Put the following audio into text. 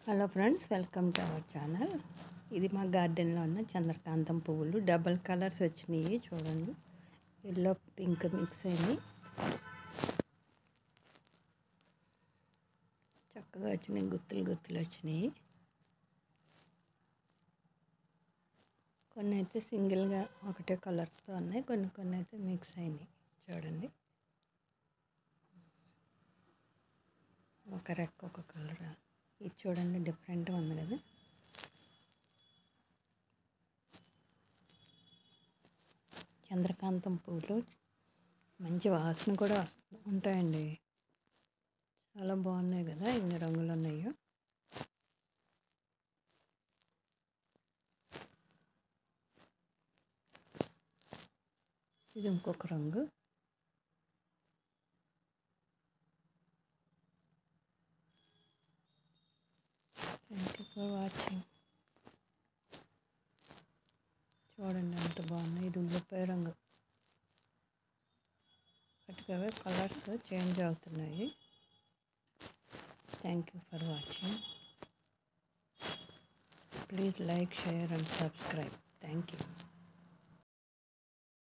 hello friends welcome to our channel ఇది మా గార్డెన్లో ఉన్న చంద్రకాంతం పువ్వులు డబల్ కలర్స్ వచ్చినాయి చూడండి ఎల్లో పింక్ మిక్స్ అయినాయి చక్కగా వచ్చినాయి గుత్తులు గుత్తులు వచ్చినాయి కొన్ని అయితే సింగిల్గా ఒకటే కలర్తో ఉన్నాయి కొన్ని కొన్ని అయితే మిక్స్ అయినాయి చూడండి ఒక రెక్క ఒక కలర్ ఇది చూడండి డిఫరెంట్గా ఉంది కదా చంద్రకాంతం పూలు మంచి వాసన కూడా వస్తు ఉంటాయండి చాలా బాగున్నాయి కదా ఎన్ని రంగులు ఉన్నాయో ఇది ఇంకొక రంగు థ్యాంక్ యూ ఫర్ వాచింగ్ చూడండి ఎంత బాగున్నాయి ఇది ఉల్లిపాయ రంగు వాటికవే కలర్స్ చేంజ్ అవుతున్నాయి thank you for watching please like share and subscribe thank you